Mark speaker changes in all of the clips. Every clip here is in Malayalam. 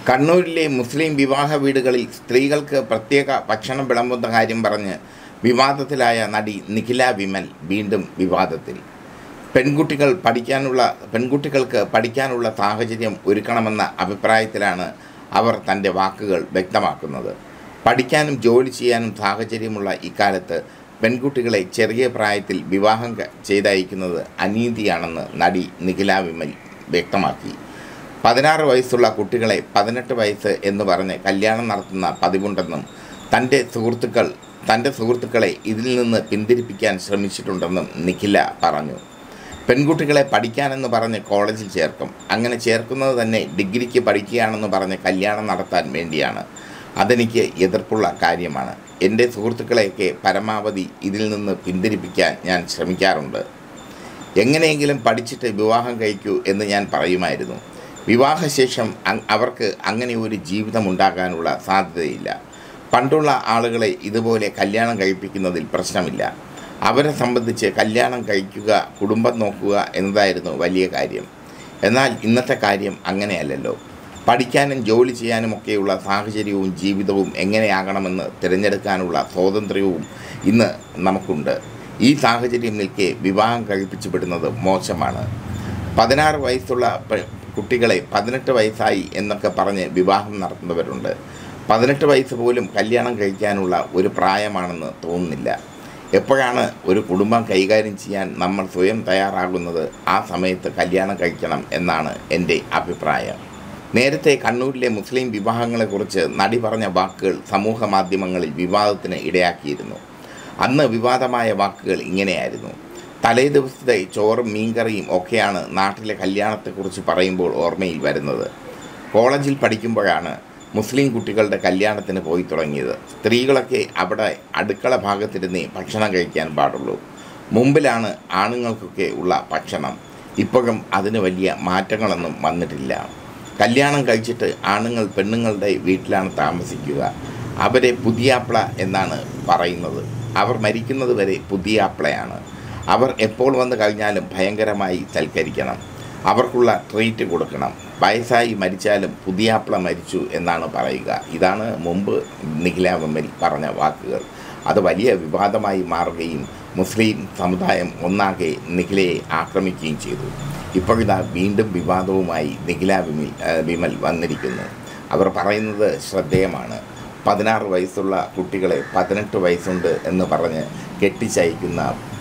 Speaker 1: കണ്ണൂരിലെ മുസ്ലിം വിവാഹ വീടുകളിൽ സ്ത്രീകൾക്ക് പ്രത്യേക ഭക്ഷണം വിളമ്പുന്ന കാര്യം പറഞ്ഞ് വിവാദത്തിലായ നടി നിഖില വിമൽ വീണ്ടും വിവാദത്തിൽ പെൺകുട്ടികൾ പഠിക്കാനുള്ള പെൺകുട്ടികൾക്ക് പഠിക്കാനുള്ള സാഹചര്യം ഒരുക്കണമെന്ന അഭിപ്രായത്തിലാണ് അവർ തൻ്റെ വാക്കുകൾ വ്യക്തമാക്കുന്നത് പഠിക്കാനും ജോലി ചെയ്യാനും സാഹചര്യമുള്ള ഇക്കാലത്ത് പെൺകുട്ടികളെ ചെറിയ പ്രായത്തിൽ വിവാഹം ക- ചെയ്തയക്കുന്നത് അനീതിയാണെന്ന് നടി നിഖില വിമൽ വ്യക്തമാക്കി പതിനാറ് വയസ്സുള്ള കുട്ടികളെ പതിനെട്ട് വയസ്സ് എന്ന് പറഞ്ഞ് കല്യാണം നടത്തുന്ന പതിവുണ്ടെന്നും തൻ്റെ സുഹൃത്തുക്കൾ തൻ്റെ സുഹൃത്തുക്കളെ ഇതിൽ നിന്ന് പിന്തിരിപ്പിക്കാൻ ശ്രമിച്ചിട്ടുണ്ടെന്നും നിഖില പറഞ്ഞു പെൺകുട്ടികളെ പഠിക്കാനെന്ന് പറഞ്ഞ് കോളേജിൽ ചേർക്കും അങ്ങനെ ചേർക്കുന്നത് തന്നെ ഡിഗ്രിക്ക് പഠിക്കുകയാണെന്ന് പറഞ്ഞ് കല്യാണം നടത്താൻ വേണ്ടിയാണ് അതെനിക്ക് എതിർപ്പുള്ള കാര്യമാണ് എൻ്റെ സുഹൃത്തുക്കളെയൊക്കെ പരമാവധി ഇതിൽ നിന്ന് പിന്തിരിപ്പിക്കാൻ ഞാൻ ശ്രമിക്കാറുണ്ട് എങ്ങനെയെങ്കിലും പഠിച്ചിട്ട് വിവാഹം കഴിക്കൂ എന്ന് ഞാൻ പറയുമായിരുന്നു വിവാഹശേഷം അ- അവർക്ക് അങ്ങനെ ഒരു ജീവിതം ഉണ്ടാകാനുള്ള സാധ്യതയില്ല പണ്ടുള്ള ആളുകളെ ഇതുപോലെ കല്യാണം കഴിപ്പിക്കുന്നതിൽ പ്രശ്നമില്ല അവരെ സംബന്ധിച്ച് കല്യാണം കഴിക്കുക കുടുംബം നോക്കുക എന്നതായിരുന്നു വലിയ കാര്യം എന്നാൽ ഇന്നത്തെ കാര്യം അങ്ങനെയല്ലല്ലോ പഠിക്കാനും ജോലി ചെയ്യാനുമൊക്കെയുള്ള സാഹചര്യവും ജീവിതവും എങ്ങനെയാകണമെന്ന് തിരഞ്ഞെടുക്കാനുള്ള സ്വാതന്ത്ര്യവും ഇന്ന് നമുക്കുണ്ട് ഈ സാഹചര്യം നിൽക്കെ വിവാഹം കഴിപ്പിച്ചു വിടുന്നത് മോശമാണ് പതിനാറ് വയസ്സുള്ള പെ- കുട്ടികളെ പതിനെട്ട് വയസ്സായി എന്നൊക്കെ പറഞ്ഞ് വിവാഹം നടത്തുന്നവരുണ്ട് പതിനെട്ട് വയസ്സ് പോലും കല്യാണം കഴിക്കാനുള്ള ഒരു പ്രായമാണെന്ന് തോന്നുന്നില്ല എപ്പോഴാണ് ഒരു കുടുംബം കൈകാര്യം ചെയ്യാൻ നമ്മൾ സ്വയം തയ്യാറാകുന്നത് ആ സമയത്ത് കല്യാണം കഴിക്കണം എന്നാണ് എൻ്റെ അഭിപ്രായം നേരത്തെ കണ്ണൂരിലെ മുസ്ലിം വിവാഹങ്ങളെക്കുറിച്ച് നടി പറഞ്ഞ വാക്കുകൾ സമൂഹ മാധ്യമങ്ങളിൽ വിവാദത്തിന് ഇടയാക്കിയിരുന്നു അന്ന് വിവാദമായ വാക്കുകൾ ഇങ്ങനെയായിരുന്നു തലേ ദിവസത്തെ ചോറും മീൻകറിയും ഒക്കെയാണ് നാട്ടിലെ കല്യാണത്തെക്കുറിച്ച് പറയുമ്പോൾ ഓർമ്മയിൽ വരുന്നത് കോളേജിൽ പഠിക്കുമ്പോഴാണ് മുസ്ലിം കുട്ടികളുടെ കല്യാണത്തിന് പോയി തുടങ്ങിയത് സ്ത്രീകളൊക്കെ അവിടെ അടുക്കള ഭാഗത്തിരുന്നേ ഭക്ഷണം കഴിക്കാൻ പാടുള്ളൂ മുമ്പിലാണ് ആണുങ്ങൾക്കൊക്കെ ഉള്ള ഭക്ഷണം ഇപ്പോഴും അതിന് വലിയ മാറ്റങ്ങളൊന്നും വന്നിട്ടില്ല കല്യാണം കഴിച്ചിട്ട് ആണുങ്ങൾ പെണ്ണുങ്ങളുടെ വീട്ടിലാണ് താമസിക്കുക അവരെ പുതിയാപ്ല എന്നാണ് പറയുന്നത് അവർ മരിക്കുന്നത് വരെ പുതിയാപ്ലയാണ് അവർ എപ്പോൾ വന്നു കഴിഞ്ഞാലും ഭയങ്കരമായി സൽക്കരിക്കണം അവർക്കുള്ള ട്രീറ്റ് കൊടുക്കണം വയസ്സായി മരിച്ചാലും പുതിയാപ്ല മരിച്ചു എന്നാണ് പറയുക ഇതാണ് മുമ്പ് നിഖില വിമൽ പറഞ്ഞ വാക്കുകൾ അത് വലിയ വിവാദമായി മാറുകയും മുസ്ലിം സമുദായം ഒന്നാകെ നിഖിലയെ ആക്രമിക്കുകയും ചെയ്തു ഇപ്പോഴിതാ വീണ്ടും വിവാദവുമായി നിഖില വിമൽ ആ, വിമൽ വന്നിരിക്കുന്നു അവർ പറയുന്നത് ശ്രദ്ധേയമാണ് പതിനാറ് വയസ്സുള്ള കുട്ടികളെ പതിനെട്ട് വയസ്സുണ്ട് എന്ന് പറഞ്ഞ് കെട്ടിച്ചയക്കുന്ന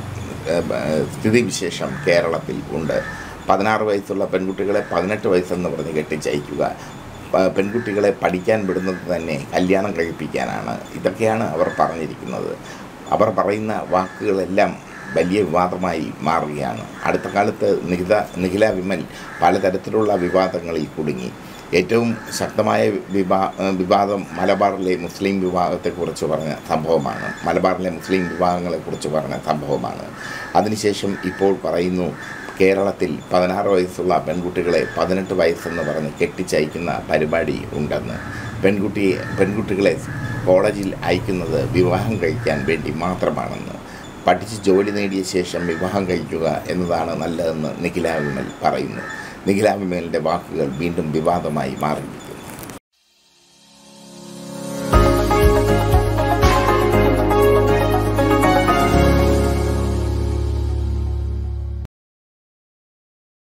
Speaker 1: ഏഹ്, സ്ഥിതിവിശേഷം കേരളത്തിൽ ഉണ്ട് പതിനാറ് വയസ്സുള്ള പെൺകുട്ടികളെ പതിനെട്ട് വയസ്സെന്ന് പറഞ്ഞ് കെട്ടിച്ചയക്കുക പ- പെൺകുട്ടികളെ പഠിക്കാൻ വിടുന്നത് തന്നെ കല്യാണം കഴിപ്പിക്കാനാണ് ഇതൊക്കെയാണ് അവർ പറഞ്ഞിരിക്കുന്നത് അവർ പറയുന്ന വാക്കുകളെല്ലാം വലിയ വിവാദമായി മാറുകയാണ് അടുത്ത കാലത്ത് നിഖില നിഖില വിമൽ പലതരത്തിലുള്ള വിവാദങ്ങളിൽ കുടുങ്ങി ഏറ്റവും ശക്തമായ വിവാ വിവാദം മലബാറിലെ മുസ്ലിം വിവാഹത്തെക്കുറിച്ച് പറഞ്ഞ സംഭവമാണ് മലബാറിലെ മുസ്ലിം വിവാഹങ്ങളെക്കുറിച്ച് പറഞ്ഞ സംഭവമാണ് അതിനുശേഷം ഇപ്പോൾ പറയുന്നു കേരളത്തിൽ പതിനാറ് വയസ്സുള്ള പെൺകുട്ടികളെ പതിനെട്ട് വയസ്സെന്ന് പറഞ്ഞ് കെട്ടിച്ചയക്കുന്ന പരിപാടി ഉണ്ടെന്ന് പെൺകുട്ടിയെ പെൺകുട്ടികളെ കോളേജിൽ അയക്കുന്നത് വിവാഹം കഴിക്കാൻ വേണ്ടി മാത്രമാണെന്ന് പഠിച്ച് ജോലി നേടിയ ശേഷം വിവാഹം കഴിക്കുക എന്നതാണ് നല്ലതെന്ന് നിഖില വിമൽ പറയുന്നു നിഖില വിമലിൻ്റെ വാക്കുകൾ വീണ്ടും വിവാദമായി മാറി